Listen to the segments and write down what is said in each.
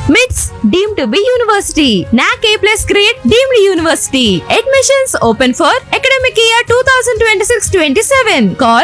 MITS deemed to be university. NAC A plus grade deemed university. Admissions open for academic year 2026-27. Call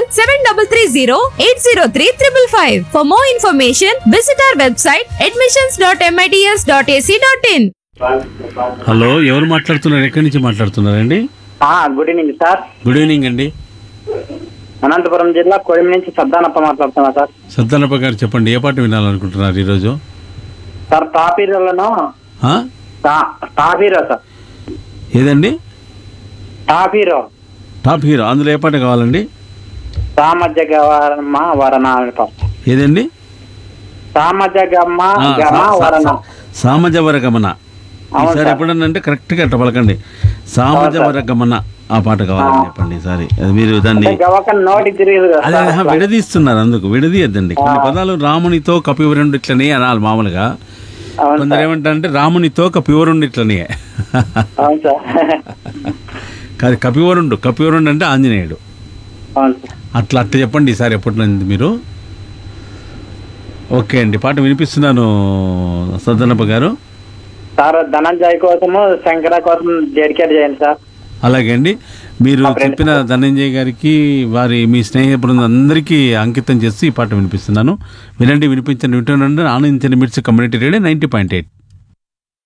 7330-803-555. For more information, visit our website admissions.mits.ac.in. Hello ఎవరు మాట్లాడుతున్నారు ఎక్కడి నుంచి మాట్లాడుతున్నారండి good evening sir good evening అండి అనంతపురం జిల్లా కొడిమి నుంచి సద్దానప్ప మాట్లాడుతున్నా sir సత్తానప్ప గారు చెప్పండి ఏ పాట వినాలనుకుంటున్నారు ఈరోజు సార్ టాప్ హీరోలను ఆ? టా- టాప్ హీరో సార్ ఏదండి టాప్ హీరో టాప్ హీరో అందులో ఏ పాట కావాలండి సామధ్య గమ వరణ అనే పాట. ఏదండి సామధ్య గమ ఆ, గమ సా- వరణ సా- సామజవర గమన అవును ఈసారి సార్. ఎప్పుడన్నా అంటే కరెక్ట్గా అట్ట పలకండి సామజవర గమన ఆ పాట కావాలని చెప్పండి ఈసారి అది మీరు దాన్ని అంటే గవక నోటికి తిరిగదు కదా అదే సార్. ఆహా, విడదీస్తున్నారు అందుకు విడదీయద్దండి కొన్ని పదాలు రామునితో కపివరుండి ఇట్లనే అనాలి మామూలుగా అవును కొందరు సార్ ఏమంటారంటే రామునితో కపివరుండి ఇట్లనే అవును సార్ కాదు కపివరుండు కపివరుండు అంటే ఆంజనేయుడు అవును సార్ అట్లా అట్లా చెప్పండి ఈసారి ఎప్పట్లో మీరు ఓకే అండి పాట వినిపిస్తున్నాను సద్దనప్ప గారు సార్ ధనంజయ్ కోసము శంకర కోసం డెడికేట్ చేయండి సార్ అలాగే అండి మీరు మా friend- చెప్పిన ధనంజయ్ గారికి వారి మీ స్నేహ బృందం అందరికీ అంకితం చేసి ఈ పాట వినిపిస్తున్నాను వినండి వినిపించండి వింటుండండి ఆనందించండి Mirchi community radio ninety point eight